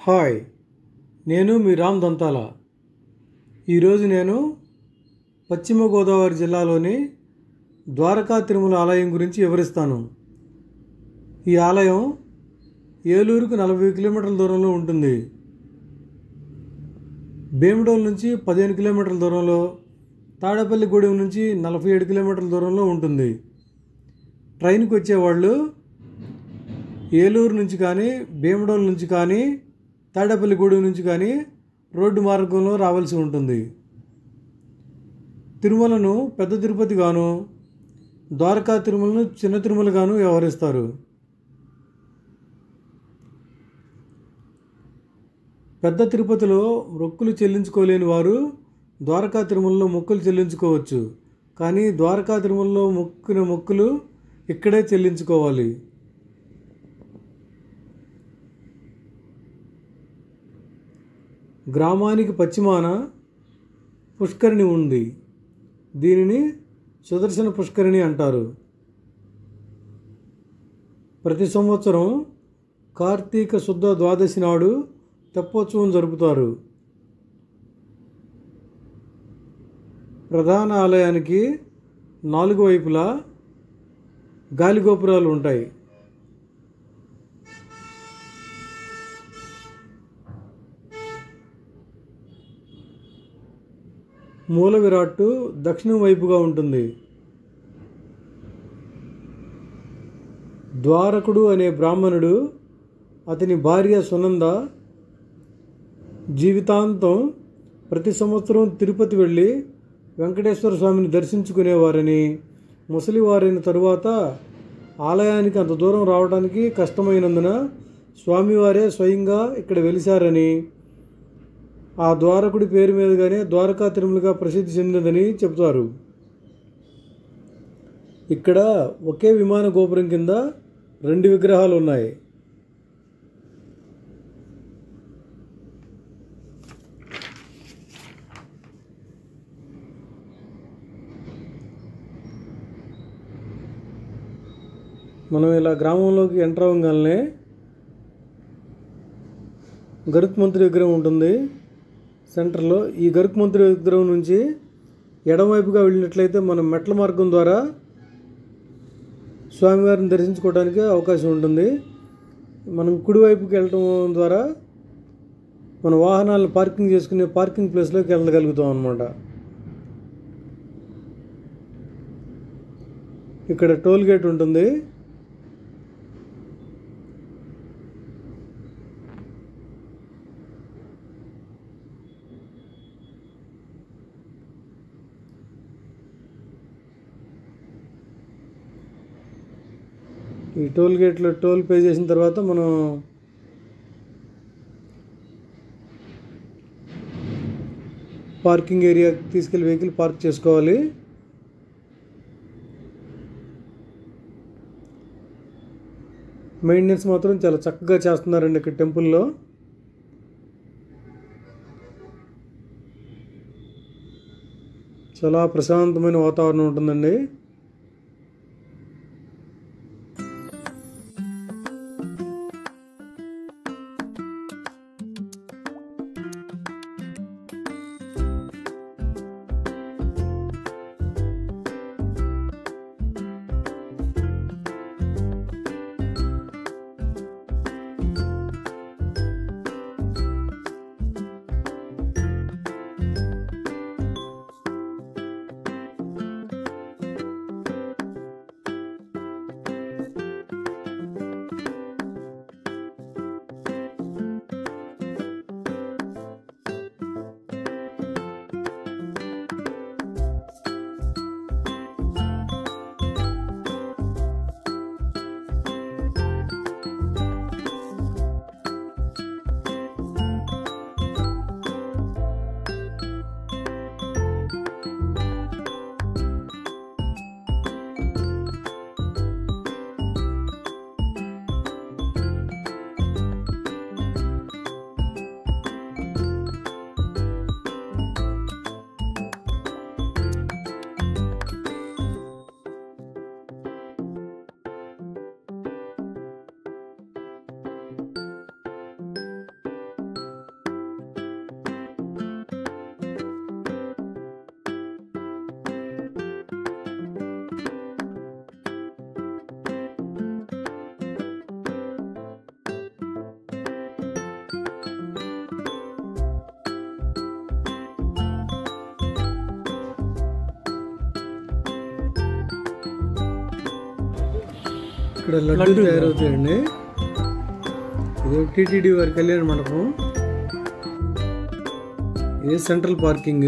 Hi నేను మీ రామ్ దంతాల ఈరోజు నేను పశ్చిమ గోదావరి జిల్లాలోని ద్వారకా తిరుమల ఆలయం గురించి వివరిస్తాను ఈ ఆలయం ఏలూరుకు నలభై కిలోమీటర్ల దూరంలో ఉంటుంది భీమడోల్ నుంచి పదిహేను కిలోమీటర్ల దూరంలో తాడేపల్లిగూడెం నుంచి నలభై ఏడు కిలోమీటర్ల దూరంలో ఉంటుంది ట్రైన్కి వచ్చేవాళ్ళు ఏలూరు నుంచి కానీ భీమడోల్ నుంచి కానీ తాడేపల్లిగూడెం నుంచి కానీ రోడ్డు మార్గంలో రావాల్సి ఉంటుంది తిరుమలను పెద్ద తిరుపతి గాను ద్వారకా తిరుమలను చిన్న తిరుమల గాను వ్యవహరిస్తారు పెద్ద తిరుపతిలో మొక్కులు చెల్లించుకోలేని వారు ద్వారకా తిరుమలలో మొక్కులు చెల్లించుకోవచ్చు కానీ ద్వారకా తిరుమలలో మొక్కిన మొక్కులు ఇక్కడే చెల్లించుకోవాలి గ్రామానికి పశ్చిమాన పుష్కరిణి ఉంది దీనిని సుదర్శన పుష్కరిణి అంటారు ప్రతి సంవత్సరం కార్తీక శుద్ధ ద్వాదశి నాడు తెప్పోత్సవం జరుపుతారు ప్రధాన ఆలయానికి నాలుగు వైపులా గాలిగోపురాలు ఉంటాయి మూల విరాట్టు దక్షిణం వైపుగా ఉంటుంది ద్వారకుడు అనే బ్రాహ్మణుడు అతని భార్య సునంద జీవితాంతం ప్రతి సంవత్సరం తిరుపతి వెళ్ళి వెంకటేశ్వర స్వామిని దర్శించుకునేవారని ముసలివారైన తరువాత ఆలయానికి అంత దూరం రావడానికి కష్టమైనందున స్వామివారే స్వయంగా ఇక్కడ వెలిశారని ఆ ద్వారకుడి పేరు మీదుగానే ద్వారకా తిరుమలగా ప్రసిద్ధి చెందిందని చెబుతారు ఇక్కడ ఒకే విమాన గోపురం కింద రెండు విగ్రహాలు ఉన్నాయి మనం ఇలా గ్రామంలోకి ఎంటర్ అవ్వగానే గరుక్ మంత్రి విగ్రహం ఉంటుంది సెంటర్లో ఈ గరుక్ మంత్రి విగ్రహం నుంచి ఎడమవైపుగా వెళ్ళినట్లయితే మనం మెట్ల మార్గం ద్వారా స్వామివారిని దర్శించుకోవడానికి అవకాశం ఉంటుంది మనం కుడివైపుకి వెళ్ళటం ద్వారా మన వాహనాలను పార్కింగ్ చేసుకునే పార్కింగ్ ప్లేస్లోకి వెళ్ళగలుగుతాం అనమాట ఇక్కడ టోల్ గేట్ ఉంటుంది ఈ టోల్ గేట్లో టోల్ పే చేసిన తర్వాత మనం పార్కింగ్ ఏరియాకి తీసుకెళ్ళి వెహికల్ పార్క్ చేసుకోవాలి మెయింటెనెన్స్ మాత్రం చాలా చక్కగా చేస్తున్నారండి ఇక్కడ టెంపుల్లో చాలా ప్రశాంతమైన వాతావరణం ఉంటుందండి ఇక్కడ లడ్డు తయారవుతాయండి ఇది టీటీడీ వారి కళ్యాణ మండపం ఇది central parking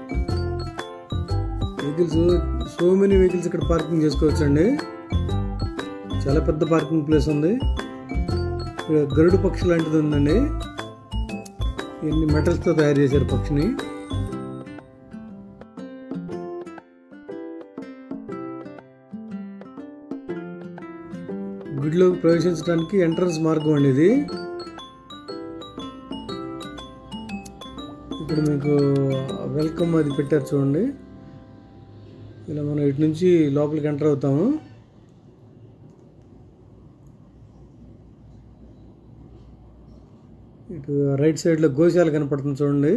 vehicles so many vehicles ఇక్కడ పార్కింగ్ చేసుకోవచ్చండి చాలా పెద్ద పార్కింగ్ ప్లేస్ ఉంది ఇక్కడ గరుడు పక్షి లాంటిది ఉందండి ఇన్ని మెటల్స్తో తయారు చేశారు పక్షిని గుడిలోకి ప్రవేశించడానికి ఎంట్రన్స్ మార్గం అండి ఇది ఇక్కడ మీకు వెల్కమ్ అది పెట్టారు చూడండి ఇలా మనం ఇటు నుంచి లోపలికి ఎంటర్ అవుతాము ఇటు రైట్ సైడ్లో గోశాల కనపడుతుంది చూడండి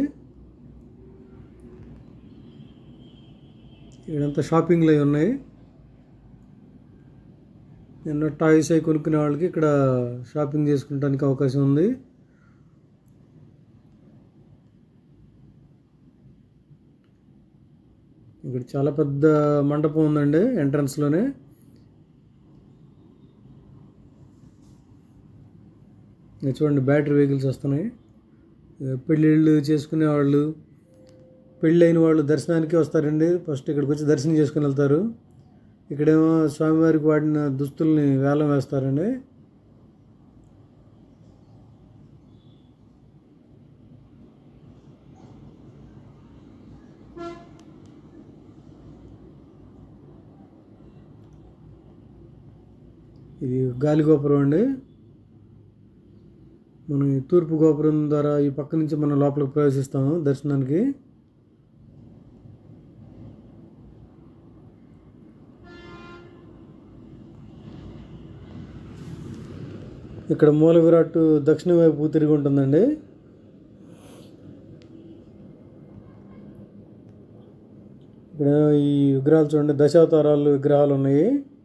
ఇక్కడంతా షాపింగ్లు అవి ఉన్నాయి నిన్న టాయ్స్ అవి కొనుక్కునే వాళ్ళకి ఇక్కడ షాపింగ్ చేసుకుంటానికి అవకాశం ఉంది ఇక్కడ చాలా పెద్ద మండపం ఉందండి ఎంట్రన్స్లోనే ఇది చూడండి బ్యాటరీ వెహికల్స్ వస్తున్నాయి ఇక పెళ్ళిళ్ళు చేసుకునే వాళ్ళు పెళ్ళైన వాళ్ళు దర్శనానికి వస్తారండి ఫస్ట్ ఇక్కడికి వచ్చి దర్శనం చేసుకుని వెళ్తారు ఇక్కడేమో స్వామివారికి వాడిన దుస్తుల్ని వేలం వేస్తారండి ఇది గాలి గోపురం అండి మనం ఈ తూర్పు గోపురం ద్వారా ఈ పక్క నుంచి మనం లోపలికి ప్రవేశిస్తాము దర్శనానికి ఇక్కడ మూల విరాట్ దక్షిణ వైపు తిరిగి ఉంటుందండి ఇక్కడ ఈ విగ్రహాలు చూడండి దశావతారాలు విగ్రహాలు ఉన్నాయి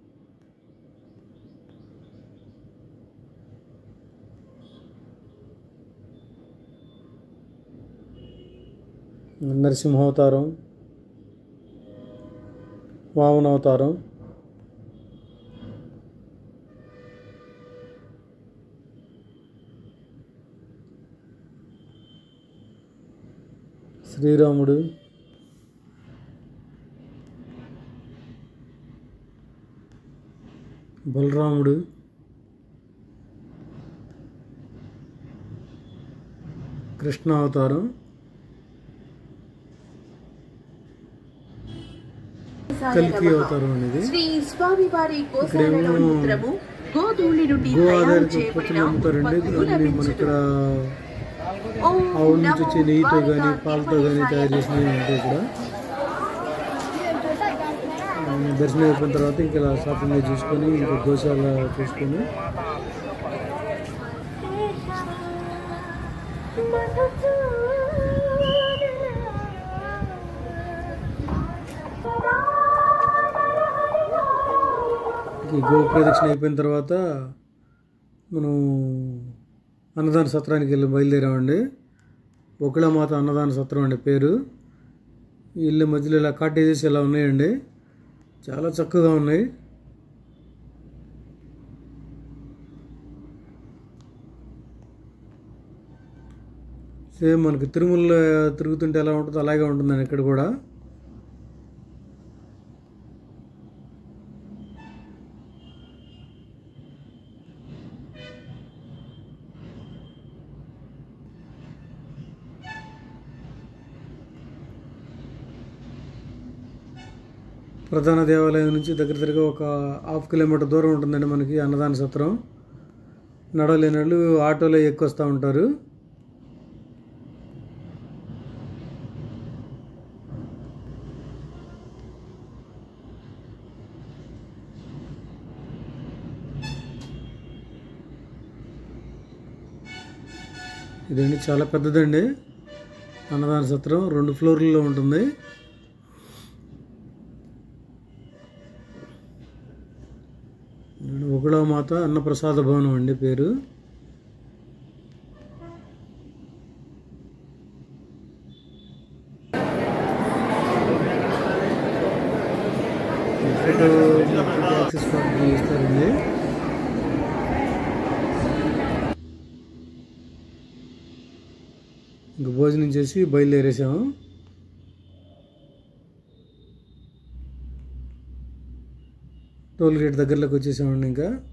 నరసింహావతారం వామనావతారం శ్రీరాముడు బలరాముడు కృష్ణ అవతారం కల్కి అవతారం అనేది శ్రీ స్వామివారి ఇక్కడేమో గోశాలలో మూత్రము గోధూళి నుండి గో తయారు ఆధారిత చేయబడిన ఉత్పత్తులు అమ్ముతారండి ఉత్పత్తులు అన్ని మన ఇక్కడ లభించును. ఓం ఆవుల నుంచి నమో వచ్చే నెయ్యితో కానీ ద్వారకా పాలతో కానీ తయారు చేసినవి ఉంటాయి ఇక్కడ ఆ, దర్శనం అయిపోయిన తర్వాత ఇంకా ఇలా షాపింగ్ అవి చూసుకొని ఇంకా గోశాల చూసుకొని ఈ గో ప్రదక్షిణ అయిపోయిన తర్వాత మనం అన్నదాన సత్రానికి వెళ్ళి బయలుదేరామండి మాత అన్నదాన సత్రం అండి పేరు ఈ ఇల్లు మధ్యలో ఇలా కాటేజెస్ ఇలా ఉన్నాయండి చాలా చక్కగా ఉన్నాయి సేమ్ మనకి తిరుమలలో తిరుగుతుంటే ఎలా ఉంటుందో అలాగే ఉంటుందండి ఇక్కడ కూడా ప్రధాన దేవాలయం నుంచి దగ్గర దగ్గర ఒక హాఫ్ కిలోమీటర్ దూరం ఉంటుందండి మనకి అన్నదాన సత్రం నడవలేని వాళ్ళు ఆటోలో ఎక్కువస్తూ ఉంటారు ఇదండి చాలా పెద్దదండి అన్నదాన సత్రం రెండు ఫ్లోర్లలో ఉంటుంది మాత అన్నప్రసాద భవనం అండి పేరు ఫోటో యాక్సెస్ కార్డు ఇస్తారండి ఇంక భోజనం చేసి బయలుదేరేసాము టోల్ గేట్ దగ్గరలోకి వచ్చేసామండి ఇంకా